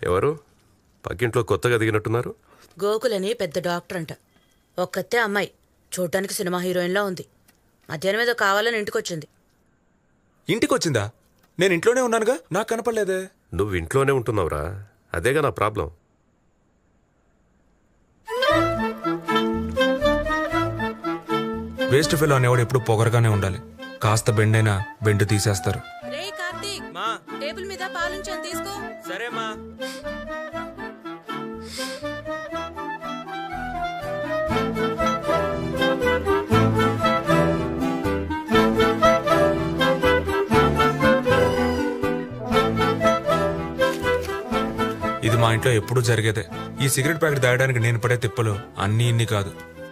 ఎవరు పక్కింట్లో కొత్తగా దిగినట్టున్నారు గోకులని పెద్ద డాక్టర్ అంట ఒక్కతే అమ్మాయి చూడటానికి సినిమా హీరోయిన్లా ఉంది మధ్యాహ్నం ఏదో కావాలని ఇంటికొచ్చింది ఇంటికి వచ్చిందా నేను ఇంట్లోనే ఉన్నానుగా నాకు కనపడలేదే నువ్వు ఇంట్లోనే ఉంటున్నావురా అదేగా నా ప్రాబ్లం వేస్ట్ ఫెలో అనేవాడు ఎప్పుడు పొగరగానే ఉండాలి కాస్త బెండైనా బెండు తీసేస్తారు రే కార్తీక్ మా టేబుల్ మీద పాలుంచాను తీసుకో సరే మా ఇది మా ఇంట్లో ఎప్పుడూ జరిగేదే ఈ సిగరెట్ ప్యాకెట్ తాగడానికి నేను పడే తిప్పలు అన్నీ ఇన్ని కాదు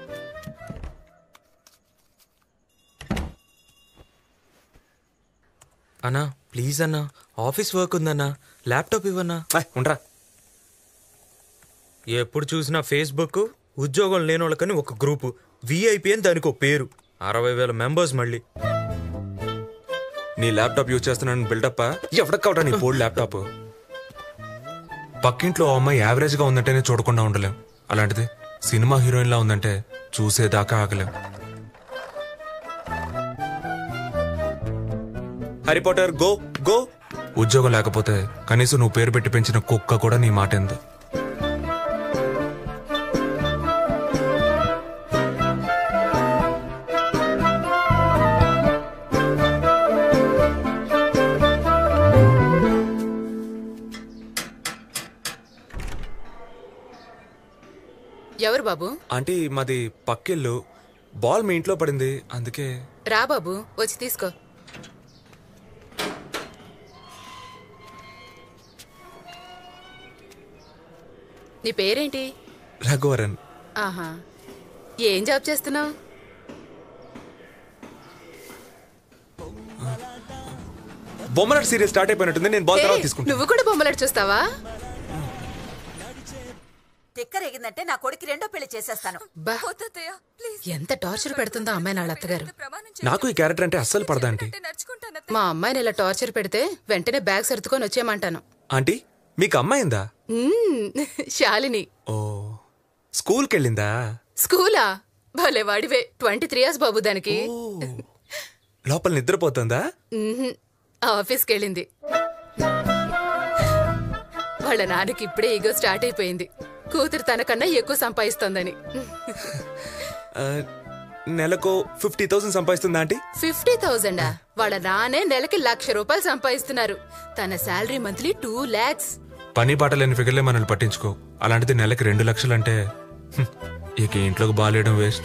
అన్నా ప్లీజ్ అన్నా ఆఫీస్ వర్క్ ఉందన్నా ల్యాప్టాప్ ఇవ్వన్నా ఏయ్, ఉండరా ఎప్పుడు చూసినా ఫేస్బుక్ ఉద్యోగం లేని వాళ్ళకని ఒక గ్రూపు విఐపి అని దానికి ఒక పేరు అరవై వేల మెంబర్స్ మళ్ళీ నీ ల్యాప్టాప్ యూజ్ చేస్తున్నాను బిల్డప్ ఎవడక్కవటా నీ బోర్డు ల్యాప్టాప్ పక్కింట్లో ఓ అమ్మాయి యావరేజ్ గా ఉందంటేనే చూడకుండా ఉండలేం అలాంటిది సినిమా హీరోయిన్ లా ఉందంటే చూసేదాకా ఆగలేం హ్యారీ పాటర్ గో గో ఉద్యోగం లేకపోతే కనీసం నువ్వు పేరు పెట్టి పెంచిన కుక్క కూడా నీ మాట ఎందు ఎవరు బాబు ఆంటీ మాది పక్కిల్లు బాల్ మీ ఇంట్లో పడింది అందుకే రా బాబు వచ్చి తీసుకో నీ పేరేంటి రఘువరన్ ఆహా ఏం జాబ్ చేస్తున్నావు బొమ్మలాట్ సీరియల్ స్టార్ట్ అయిపోయినట్టుంది నేను బాల్ తర్వాత తీసుకుంటాను నువ్వు కూడా బొమ్మలాట చూస్తావా తిక్కరేగిందంటే నా కొడుకు రెండో పెళ్లి చేసేస్తాను బా ఎంత టార్చర్ పెడుతుందో అమ్మాయి నా అత్తగారు నాకు ఈ క్యారెక్టర్ అంటే అస్సలు పడదా ఆంటీ మా అమ్మాయిని ఇలా టార్చర్ పెడితే వెంటనే బ్యాగ్ సర్దుకొని వచ్చేయమంటాను ఆంటీ మీకు అమ్మాయిందా మ్మ్, శాలిని ఓ స్కూల్కి వెళ్ళిందా స్కూలా భలే వాడివే ట్వంటీ త్రీ ఇయర్స్ బాబు దానికి ఓ, లోపల నిద్రపోతుందా మ్మ్హ్. ఆఫీస్కి వెళ్ళింది వాళ్ళ నాన్నకి ఇప్పుడే ఈగో స్టార్ట్ అయిపోయింది కూతురు తనకన్నా ఎక్కువ సంపాదిస్తోందని ఆ, నెలకు ఫిఫ్టీ థౌసండ్ సంపాదిస్తుందా ఆంటీ ఫిఫ్టీ థౌజండా వాళ్ళ నాన్నే నెలకి లక్ష రూపాయలు సంపాదిస్తున్నారు తన శాలరీ మంత్లీ టూ లాక్స్ పని పాట లేని ఫిగర్లే మనల్ని పట్టించుకో అలాంటిది నెలకి రెండు లక్షలు అంటే హ్మ్, ఇక ఇంట్లోకి బాగాలేయడం వేస్ట్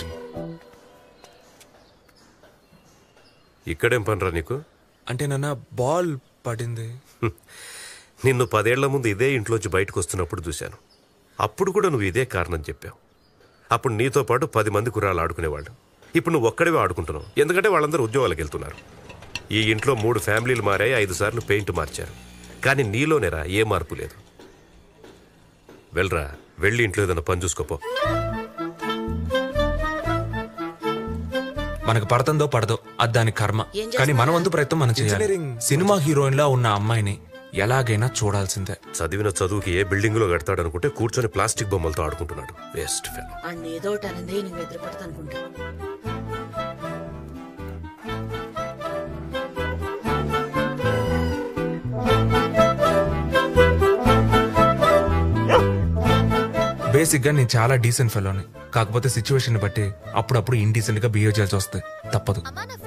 ఇక్కడేం పనిరా నీకు అంటే నాన్న బాల్ పడింది హ్మ్. నిన్ను పదేళ్ల ముందు ఇదే ఇంట్లోంచి బయటకు వస్తున్నప్పుడు చూశాను అప్పుడు కూడా నువ్వు ఇదే కారణం చెప్పావు అప్పుడు నీతో పాటు పది మంది కుర్రాళ్ళు ఆడుకునేవాళ్ళు ఇప్పుడు నువ్వు ఒక్కడివే ఆడుకుంటున్నావు ఎందుకంటే వాళ్ళందరూ ఉద్యోగాలకు వెళ్తున్నారు ఈ ఇంట్లో మూడు ఫ్యామిలీలు మారాయి ఐదు సార్లు పెయింట్ మార్చారు కానీ నీలోనేరా ఏ మార్పు లేదు వెళ్ళరా వెళ్ళి ఇంట్లో ఏదైనా పని చూసుకోపో మనకు పడుతుందో పడదో అది దాని కర్మ ఏం కానీ మన వంతు ప్రయత్నం మనం చేయాలి సినిమా హీరోయిన్ లా ఉన్న అమ్మాయిని ఎలాగైనా చూడాల్సిందే చదివిన చదువుకి ఏ బిల్డింగ్ లో కడతాడనుకుంటే కూర్చొని ప్లాస్టిక్ బొమ్మలతో ఆడుకుంటున్నాడు వేస్ట్ ఫెలో అన్ని ఏదో ఒకటి అనేది నువ్వు ఎదురుపడతా అనుకుంటా బేసిక్ గా నేను చాలా డీసెంట్ ఫెలోని కాకపోతే సిచ్యువేషన్ బట్టి అప్పుడప్పుడు ఇండీసెంట్ గా బిహేవ్ చేయాల్సి వస్తాయి తప్పదు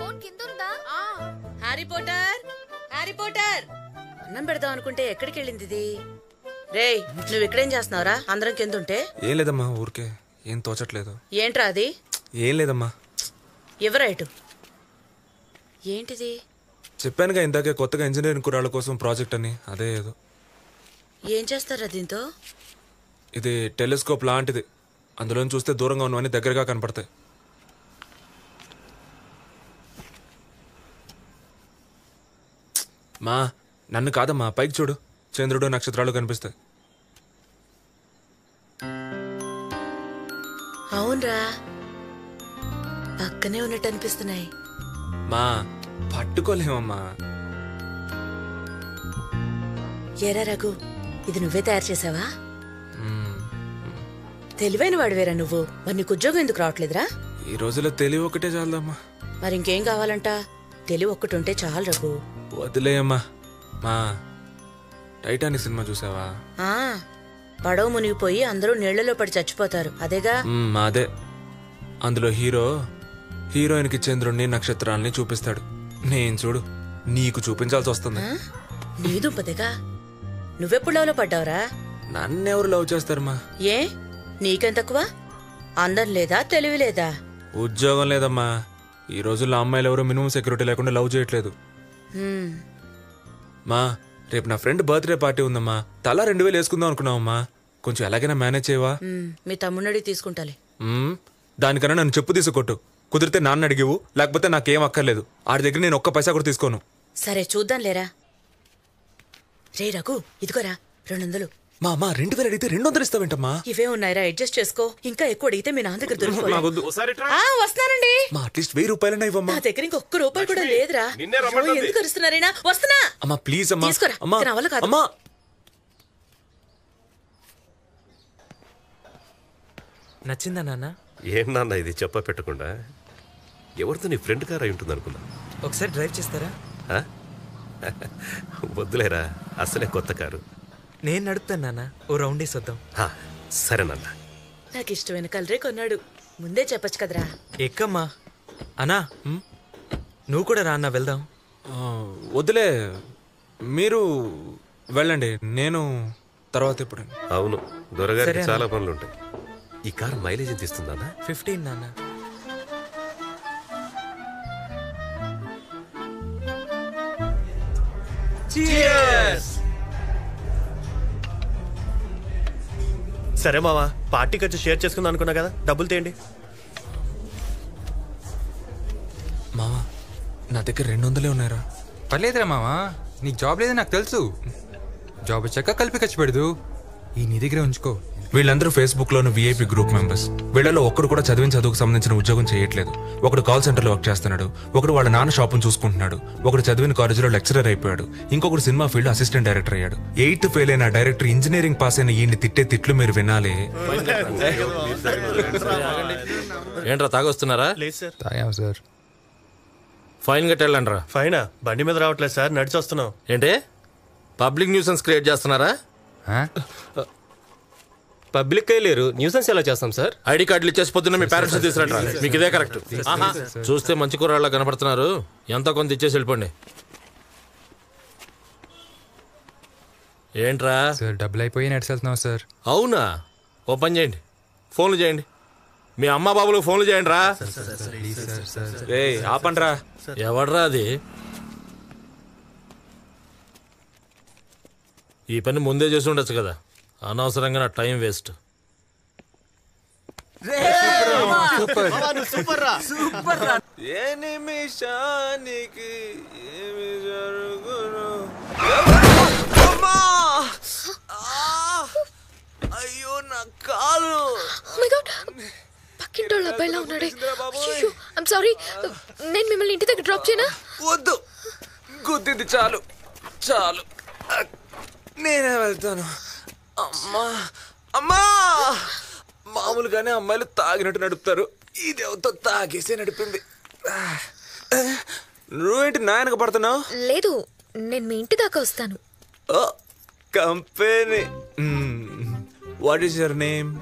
హ్యారీ పోటర్ హ్యారీ పోటర్ అన్నం పెడదాం అనుకుంటే ఎక్కడికి వెళ్ళింది ఇది రేయ్ నువ్వు ఇక్కడేం చేస్తున్నావురా అందరం కింద ఉంటే ఏం లేదమ్మా ఊరికే ఏం తోచట్లేదు ఏంట్రా అది ఏం లేదమ్మా ఎవరైటు ఏంటిది చెప్పానుగా ఇందాకే కొత్తగా ఇంజనీరింగ్ కురాళ్ళ కోసం ప్రాజెక్ట్ అని అదే ఏదో ఏం చేస్తారా దీంతో ఇది టెలిస్కోప్ లాంటిది అందులో చూస్తే దూరంగా ఉన్నవన్నీ దగ్గరగా కనపడతాయి మా నన్ను కాదమ్మా పైకి చూడు చంద్రుడు నక్షత్రాలు కనిపిస్తాయి అవునరా పక్కనే ఉన్నట్టు అనిపిస్తున్నాయి మా పట్టుకోలేమమ్మా ఎరా రఘు ఇది నువ్వే తయారు చేసావా తెలివైన వాడివేరా నువ్వు మరి నీకు ఉద్యోగం ఎందుకు రావట్లేదురా ఈ రోజుల్లో తెలివి ఒకటే చాలమ్మా మరి ఇంకేం కావాలంట తెలివి ఒక్కటి ఉంటే చాలు రఘు వదిలేయమ్మా మా టైటానిక్ సినిమా చూసావా ఆ పడవ మునిగిపోయి అందరూ నీళ్లలో పడి చచ్చిపోతారు అదేగా మ్మ్, అదే అందులో హీరో హీరోయిన్కి చంద్రుణ్ణి నక్షత్రాల్ని చూపిస్తాడు నేను చూడు నీకు చూపించాల్సి వస్తుంది ఆ? నీ దుంపదేగా నువ్వెప్పుడు లవ్లో పడ్డావురా నన్నెవరు లవ్ చేస్తారమ్మా ఏ నీకెంత తక్కువ అందం లేదా తెలివి లేదా ఉద్యోగం లేదమ్మా ఈ రోజుల్లో అమ్మాయిలు ఎవరు మినిమం సెక్యూరిటీ లేకుండా లవ్ చేయట్లేదు హ్మ్. మా రేపు నా ఫ్రెండ్ బర్త్డే పార్టీ ఉందమ్మా తలా రెండు వేలు వేసుకుందాం అనుకున్నావమ్మా కొంచెం ఎలాగైనా మేనేజ్ చేయవా హ్మ్. మీ తమ్ముడి తీసుకుంటాలే మ్మ్, దానికన్నా నన్ను చెప్పు తీసుకొట్టు కుదిరితే నాన్న అడిగివు లేకపోతే నాకేం అక్కర్లేదు ఆడి దగ్గర నేను ఒక్క పైసా కూడా తీసుకోను సరే చూద్దాం లేరా రే రఘు ఇదిగోరా రెండు వందలు మా అమ్మ రెండు వేలు అడిగితే రెండు వందలు ఇస్తావేంటమ్మా ఇవే ఉన్నాయిరా అడ్జస్ట్ చేసుకో ఇంకా ఎక్కువ అడిగితే మీ నాన్న దగ్గర దొరికిపోయి నాకొద్దు. ఆ వస్తున్నానండి మా అట్లీస్ట్ వెయ్యి రూపాయలన్నా ఇవ్వమ్మా నా దగ్గర ఇంకొక రూపాయి కూడా లేదురా నిన్నే అయ్యో, రమ్మంటుంది. ఎందుకు అరుస్తున్నారైనా వస్తున్నా అమ్మా ప్లీజ్ అమ్మా తీసుకోరా. అమ్మా ఇక నా వల్ల కాదు. అమ్మా నచ్చిందా నాన్న ఏం నాన్న ఇది చెప్ప పెట్టకుండా ఎవరితో నీ ఫ్రెండ్ కార్ అయి ఉంటుంది అనుకున్నా ఒకసారి డ్రైవ్ చేస్తారా ఆ? వద్దులేరా అసలే కొత్త కారు నేను నడుపుతాను నాన్న ఓ రౌండ్ వేసి వద్దాం ఆ, సరే నాన్న నాకు ఇష్టమైన కలరే కొన్నాడు ముందే చెప్పొచ్చు కదరా ఎక్కమ్మా అన్నా నువ్వు కూడా రా అన్న వెళ్దాం ఆ, వదిలే మీరు వెళ్ళండి నేను తర్వాత ఇప్పుడు అవును దొరగారికి సరే అన్న. చాలా పనులు ఉంటాయి ఈ కారు మైలేజ్ ఎంత ఇస్తుందా ఫిఫ్టీన్ నాన్న సరే మావా పార్టీ ఖర్చు షేర్ చేసుకుందాం అనుకున్నా కదా డబ్బులు తేయండి మావా నా దగ్గర రెండు వందలే ఉన్నాయరా పర్లేదురా మావా నీకు జాబ్ లేదని నాకు తెలుసు జాబ్ వచ్చాక కలిపి ఖర్చు పెడదు ఈ నీ దగ్గరే ఉంచుకో వీళ్ళందరూ ఫేస్బుక్ లోని విఐపి గ్రూప్ మెంబర్స్ వీళ్ళలో ఒక్కడు కూడా చదివిన చదువుకు సంబంధించిన ఉద్యోగం చేయట్లేదు ఒకడు కాల్ సెంటర్ లో వర్క్ చేస్తున్నాడు ఒకడు వాళ్ళ నాన్న షాపును చూసుకుంటున్నాడు ఒకడు చదివిన కాలేజీలో లెక్చరర్ అయిపోయాడు ఇంకొకడు సినిమా ఫీల్డ్ అసిస్టెంట్ డైరెక్టర్ అయ్యాడు ఎయిత్ ఫెయిల్ అయిన డైరెక్టర్ ఇంజనీరింగ్ పాస్ అయిన ఈయన్ని తిట్టే తిట్లు మీరు వినాలి ఏంట్రా తాగొస్తున్నారా లేదు సార్ తాగాం సార్ ఫైన్ కట్టెళ్ళండ్రా ఫైనా బండి మీద రావట్లేదు సార్ నడిచి వస్తున్నాం ఏంటి పబ్లిక్ న్యూసెన్స్ క్రియేట్ చేస్తున్నారా ఆ? పబ్లిక్ లేరు న్యూసెన్స్ ఎలా చేస్తాం సార్ ఐడి కార్డులు ఇచ్చేసి పొద్దున్న మీ పేరెంట్స్ తీసుకురండి మీకు ఇదే కరెక్ట్ చూస్తే మంచి కూరళ్ళ కనపడుతున్నారు ఎంతో కొంత ఇచ్చేసి వెళ్ళిపోండి ఏంట్రా సార్ డబ్బులు అయిపోయి నడిచెళ్తున్నాం సార్ అవునా ఓ పని చేయండి ఫోన్లు చేయండి మీ అమ్మ బాబులకు ఫోన్లు చేయండి రా రే ఆపండ్రా ఎవడ్రా అది ఈ పని ముందే చేసి ఉండొచ్చు కదా అనవసరంగా నా టైం వేస్ట్ సూపర్ రా ఏ నిమిషానికి ఏమి జరుగును అమ్మా! ఆ! అయ్యో నా కాలు పక్కింటోళ్ళ అబ్బాయిలా ఉన్నాడే ఐమ్ సారీ నేను మిమ్మల్ని ఇంటి దగ్గర డ్రాప్ చేయనా వద్దు గుద్దింది చాలు చాలు నేనే వెళ్తాను అమ్మా అమ్మా మామూలుగానే అమ్మాయిలు తాగినట్టు నడుపుతారు ఇదేవతో తాగేసే నడిపింది నువ్వేంటి నాయనక పడుతున్నావు లేదు నేను మీ ఇంటి దాకా వస్తాను ఓ company what is your name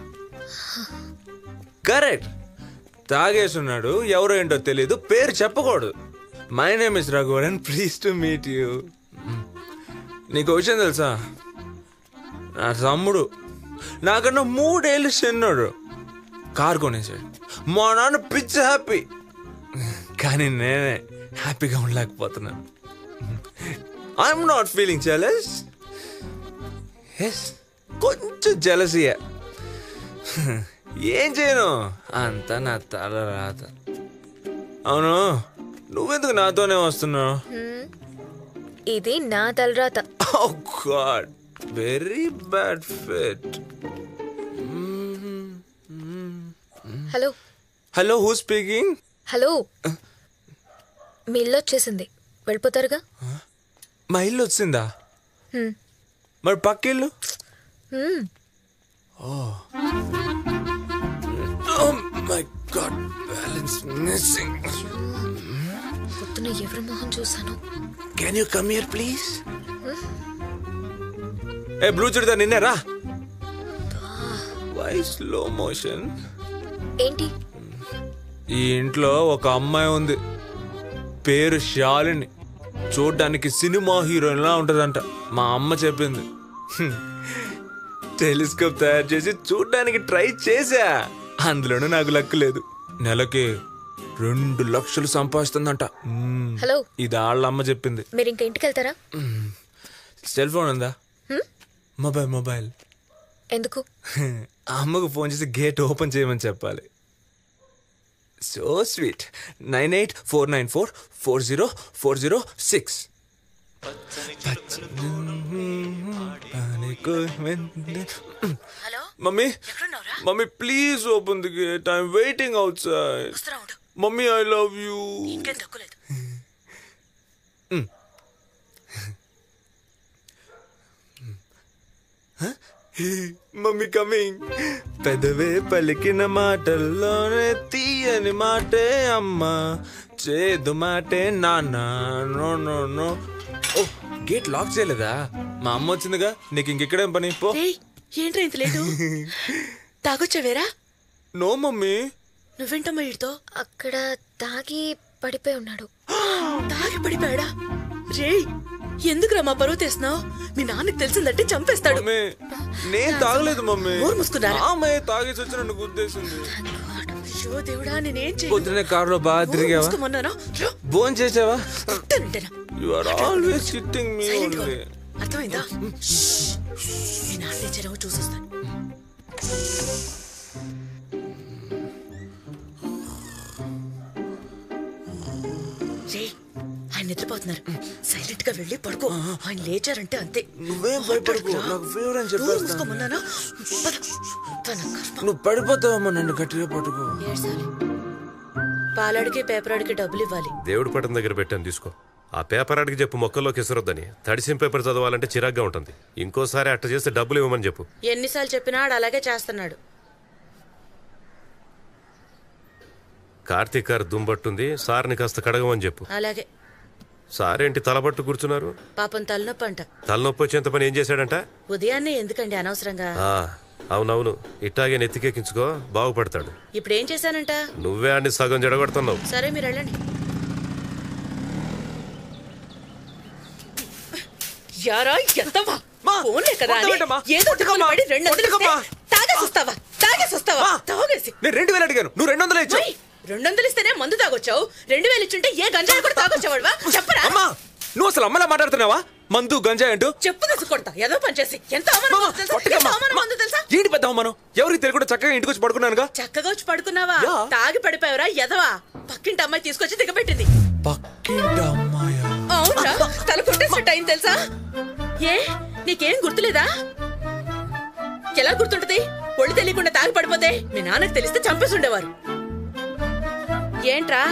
correct తాగేసున్నాడు ఎవరో ఏంటో తెలియదు పేరు చెప్పకూడదు my name is Raghuvaran please to meet you నీకు విషయం తెలుసా నా తమ్ముడు నాకన్నా మూడేళ్ళు చిన్నాడు కారు కొనేసాడు మా నాన్న పిచ్చి హ్యాపీ కానీ నేనే హ్యాపీగా ఉండలేకపోతున్నాను I'm not feeling jealous yes కొంచెం జెలసియే ఏం చేయను అంతా నా తల రాత అవును నువ్వెందుకు నాతోనే వస్తున్నావు ఇది నా తలరాత oh god very bad fit hello hello who speaking hello మీ ఇల్లు వచ్చేసింది వెళ్ళిపోతారుగా మా ఇల్లు వచ్చిందా హ్మ్. మరి పక్కిళ్ళు మై గాడ్ బ్యాలెన్స్ మిస్సింగ్ పొద్దున ఎవరి మొహం చూసాను can you come here please a blue churidar నిన్నే రా వై స్లో మోషన్ ఏంటి ఈ ఇంట్లో ఒక అమ్మాయి ఉంది పేరు శాలిని చూడ్డానికి సినిమా హీరోయిన్లా ఉంటదంట మా అమ్మ చెప్పింది టెలిస్కోప్ తయారు చేసి చూడ్డానికి ట్రై చేశా అందులోనూ నాకు లక్కు లేదు నెలకి రెండు లక్షలు సంపాదిస్తుందంట మ్మ్. హలో ఇది వాళ్ళ అమ్మ చెప్పింది మీరు ఇంక ఇంటికి వెళ్తారా సెల్ ఫోన్ ఉందా మొబైల్ మొబైల్ ఎందుకు అమ్మకు ఫోన్ చేసి గేట్ ఓపెన్ చేయమని చెప్పాలి so sweet nine eight four nine four four zero four zero six hello mummy ఎక్కడున్నావురా mummy please open the gate I'm waiting outside వస్తున్నా ఉండు మమ్మీ ఐ లవ్ యూ ఇంకేం తక్కువలేదు mummy coming పెదవే పలికిన మాటల్లోనే తీయని మాటే అమ్మ చేదు మాటే నాన్న no no no oh gate lock చేయలేదా మా అమ్మ వచ్చిందిగా నీకు ఇంకెక్కడేం పని పో రేయ్ ఏంట్రా ఇంత లేటు తాగొచ్చావేరా నో మమ్మీ నువ్వేంటమ్మా వీడితో అక్కడ తాగి పడిపోయి ఉన్నాడు తాగి పడిపోయాడా రేయ్ ఎందుకురా మా పరువు తెస్తున్నావు మీ నాన్నకి తెలిసిందంటే చంపేస్తాడు మమ్మీ నేను తాగలేదు మమ్మీ నోరు మూసుకున్నారా? అమ్మాయి తాగేసి వచ్చి నన్ను గుద్దేసింది అయ్యో దేవుడా నేనేం పొద్దునే కారులో బాగా తిరిగావా చేయమన్నాను భోజనం చేసావా కొట్టనంటేనా you are always kidding me Silent గా ఓన్లీ ఉండు. అర్థమైందా మీ నాన్న తెచ్చారేమో చూసొస్తాను రే ఆయన నిద్రపోతున్నారు సైలెంట్ గా వెళ్ళి పడుకో ఆయన లేచారంటే అంతే నువ్వేం భయపడకు నాకు ఫీవర్ అని నోరు చెప్పేస్తాను మూసుకోమన్నానా? పద. తన కర్మ. నువ్వు పడిపోతావమ్మా నన్ను గట్టిగా పట్టుకో ఏడ్చాలి. పాలాడికి పేపరాడికి డబ్బులు ఇవ్వాలి దేవుడి పటం దగ్గర పెట్టాను తీసుకో ఆ పేపర్ అడిగి చెప్పు మొక్కల్లోకి ఇసరొద్దని తడిసిన పేపర్ చదవాలంటే చిరాగ్గా ఉంటుంది ఇంకోసారి అట్ట చేస్తే డబ్బులు ఇవ్వమని చెప్పు ఎన్నిసార్లు చెప్పినా ఆడు అలాగే చేస్తున్నాడు కార్తీక్ గారు దుంబట్టుంది సార్ని కాస్త కడగమని చెప్పు అలాగే సారేంటి తలబట్టు కూర్చున్నారు పాపం తలనొప్పి అంట తలనొప్పి వచ్చేంత పని ఏం చేశాడంట ఉదయాన్నే ఎందుకండి అనవసరంగా ఆ, అవునవును ఇట్టాగే నెత్తికెక్కించుకో బాగుపడతాడు ఇప్పుడు ఏం చేశానంట నువ్వే అన్ని సగం జడగొడుతున్నావు సరే మీరు వెళ్ళండి యారా ఎంతవా ఫోన్లే కదా అని వద్దమ్మా. ఏదో వద్దమ్మా. పడి రెండు వందలు ఇస్తే వద్దమ్మా. తాగేసి వస్తావా తాగేసి వస్తావా తాగేసి నేను రెండు వేలు అడిగాను నువ్వు రెండు వందలు ఇచ్చావు ఓయ్, రెండు వందలు ఇస్తేనే మందు తాగొచ్చావు రెండు వేలు ఇచ్చుంటే ఏ గంజాయి కూడా తాగొచ్చేవాడువా చెప్పరా అమ్మా నువ్వు అసలు అమ్మలా మాట్లాడుతున్నావా మందు గంజాయి అంటూ చెప్పు తెసి కొడతా ఏదో పని చేసి ఎంత అవమానం మామ, ఉందో తెలుసా? కొట్టకమ్మా. ఎంత అవమానం ఉందో తెలుసా ఏంటి పెద్ద అవమానం ఎవరికి తెలియకుండా చక్కగా ఇంటికి వచ్చి పడుకున్నానుగా చక్కగా వచ్చి పడుకున్నావా యా. తాగి పడిపోయావరా ఎదవా పక్కింటి అమ్మాయి తీసుకొచ్చి దిగబెట్టింది పక్కింటి అమ్మాయా అవునా తల కొట్టేసినట్టు అయింది తెలుసా ఏ నీకేం గుర్తులేదా ఎలా గుర్తుంటది ఒళ్ళు తెలియకుండా తాగి పడిపోతే మీ నాన్నకి తెలిస్తే చంపేసి ఉండేవారు ఏంట్రా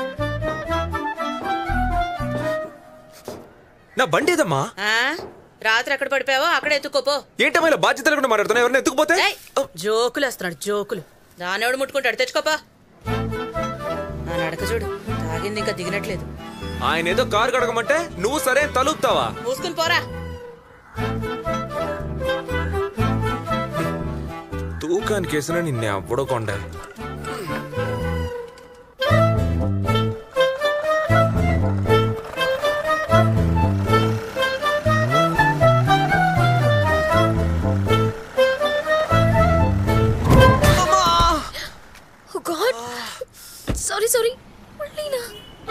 నా బండి ఏదమ్మా ఆ? రాత్రి ఎక్కడ పడిపోయావో అక్కడ ఎత్తుకోపో ఏంటమ్మా ఇలా బాధ్యత లేకుండా మాట్లాడుతున్నా ఎవరైనా ఎత్తుకుపోతే ఏయ్, జోకులు వేస్తున్నాడు జోకులు దానెవడు ముట్టుకుంటాడు తెచ్చుకోపా నా నడక చూడు తాగింది ఇంకా దిగినట్లేదు ఆయన ఏదో కారు కడగమంటే నువ్వు సరే అని తలుపుతావా మూసుకుని పోరా తూకానికి వేసిన నిన్నే అవ్వడో కొండ ఓ గాడ్ సారీ సారీ మళ్ళీనా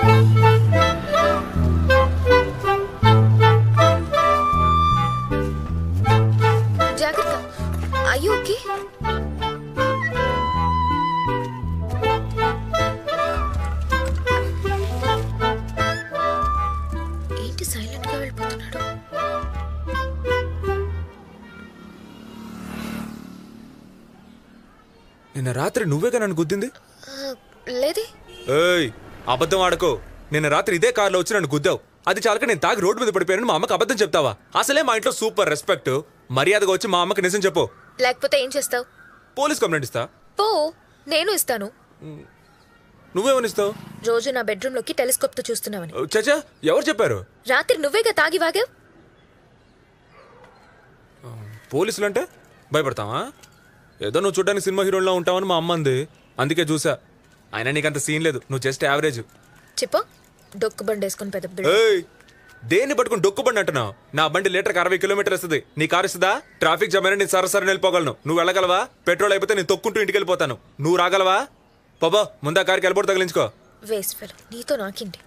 జాగ్రత్త అయ్యో ఓకే ఏంటి సైలెంట్ గా వెళ్ళిపోతున్నాడు నిన్న రాత్రి నువ్వేగా నన్ను గుద్దింది ఆ, లేదే ఏయ్ అబద్ధం ఆడకో నిన్న రాత్రి ఇదే కారులో వచ్చి నన్ను గుద్దావు అది చాలక నేను తాగి రోడ్డు మీద పడిపోయాను మా అమ్మకి అబద్ధం చెప్తావా అసలే మా ఇంట్లో సూపర్ రెస్పెక్ట్ మర్యాదగా వచ్చి మా అమ్మకి నిజం చెప్పు లేకపోతే ఏం చేస్తావు పోలీస్ కంప్లైంట్ ఇస్తా పో నేను ఇస్తాను నువ్వేమని ఇస్తావు రోజు నా బెడ్రూమ్ లోకి టెలిస్కోప్ తో చూస్తున్నావని చచ్చా ఎవరు చెప్పారు రాత్రి నువ్వేగా తాగి వాగావు పోలీసులు అంటే భయపడతావా ఏదో నువ్వు చూడడానికి సినిమా హీరోలా ఉంటావని మా అమ్మ అంది అందుకే చూసా అయినా నీకంత సీన్ లేదు నువ్వు జస్ట్ యావరేజ్ చెప్పు డొక్కు బండి వేసుకుని పెద్ద బిల్డ ఏయ్ దేన్ని పట్టుకుని డొక్కు బండి అంటున్నావు నా బండి లీటర్కి అరవై కిలోమీటర్ వస్తుంది నీ కారు ఇస్తుందా ట్రాఫిక్ జామ్ అయినా నేను సరసరి వెళ్ళిపోగలను నువ్వు వెళ్ళగలవా పెట్రోల్ అయిపోతే నేను తొక్కుంటూ ఇంటికి వెళ్ళిపోతాను నువ్వు రాగలవా బాబా ముందా కారుకి వెళ్ళబోటు తగిలించుకో వేస్ట్ ఫెలో నీతో నాకిండి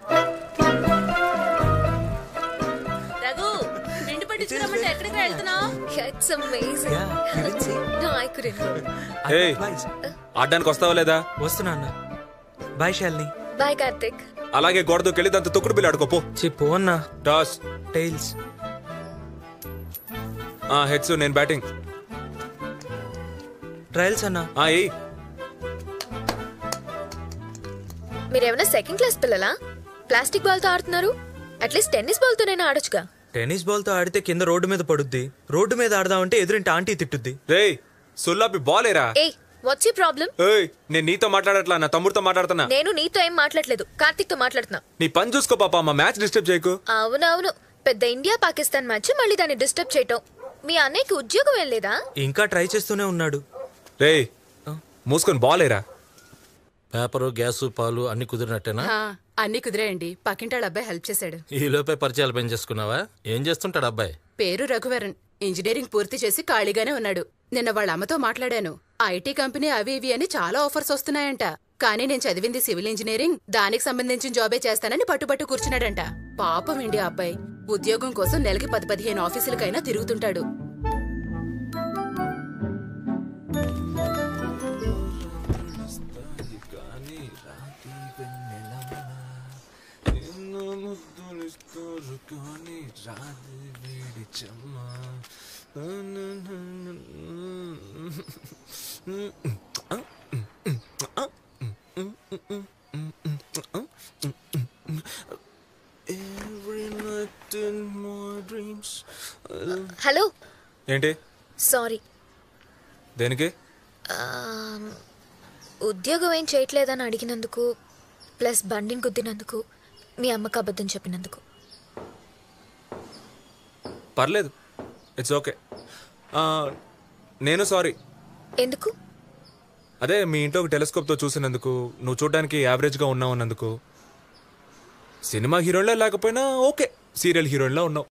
రఘు పిండి పట్టించుకురమ్మంటే ఎక్కడికి వెళ్తున్నావు it's amazing no I couldn't ఏయ్ ఆడడానికి వస్తావా లేదా వస్తున్నా అన్న బాయ్ శాలిని బాయ్ కార్తిక్ అలాగే గోడ దూకెళ్ళి దాంతో తొక్కుడు బిల్లు ఆడుకోపో చెప్పు అన్న టాస్ టైల్స్ ఆ హెడ్స్ నేను బ్యాటింగ్ ట్రయల్స్ అన్న ఆ ఏయ్ మీరేమైనా సెకండ్ క్లాస్ పిల్లలా ప్లాస్టిక్ బాల్ తో ఆడుతున్నారు అట్లీస్ట్ టెన్నిస్ బాల్ తోనైనా ఆడొచ్చుగా టెన్నిస్ బాల్ తో ఆడితే కింద రోడ్డు మీద పడుద్ది రోడ్డు మీద ఆడదామంటే ఎదురింటి ఆంటీ తిట్టుద్ది రేయ్ సుల్లాపి బాలేరా ఏయ్ వాట్స్ ఈ ప్రాబ్లం ఏయ్ నేను నీతో మాట్లాడట్లా నా తమ్ముడితో మాట్లాడుతున్నా నేను నీతో ఏం మాట్లాడలేదు కార్తిక్ తో మాట్లాడుతున్నా నీ పని చూసుకో పాప మా మ్యాచ్ డిస్టర్బ్ చేయకు అవునవును పెద్ద ఇండియా పాకిస్తాన్ మ్యాచ్ మళ్ళీ దాన్ని డిస్టర్బ్ చేయటం మీ అన్నయ్యకి ఉద్యోగం ఏం లేదా ఇంకా ట్రై చేస్తూనే ఉన్నాడు రేయ్ మూసుకొని బాలేరా పేపరు గ్యాసు పాలు అన్ని కుదిరినట్టేనా ఆ, అన్ని కుదిరాయండి పక్కింటాడు అబ్బాయి హెల్ప్ చేశాడు ఈ లోపే పరిచయాలు పెంచేసుకున్నావా ఏం చేస్తుంటాడు అబ్బాయి పేరు రఘువరన్ ఇంజనీరింగ్ పూర్తి చేసి ఖాళీగానే ఉన్నాడు నిన్న వాళ్ళ అమ్మతో మాట్లాడాను ఐటీ కంపెనీ అవి ఇవి అని చాలా ఆఫర్స్ వస్తున్నాయంట కానీ నేను చదివింది సివిల్ ఇంజనీరింగ్ దానికి సంబంధించిన జాబే చేస్తానని పట్టుపట్టు కూర్చున్నాడంట పాపం ఏంటి ఆ అబ్బాయి ఉద్యోగం కోసం నెలకి పది పదిహేను ఆఫీసులకైనా తిరుగుతుంటాడు హలో ఏంటి సారీ దేనికి ఉద్యోగం ఏం చేయట్లేదని అడిగినందుకు ప్లస్ బండిని గుద్దినందుకు మీ అమ్మకు అబద్ధం చెప్పినందుకు పర్లేదు ఇట్స్ ఓకే నేను సారీ ఎందుకు అదే మీ ఇంట్లో ఒక టెలిస్కోప్తో చూసినందుకు నువ్వు చూడడానికి యావరేజ్గా ఉన్నావు అన్నందుకు సినిమా హీరోయిన్లా లేకపోయినా ఓకే సీరియల్ హీరోయిన్లా ఉన్నావు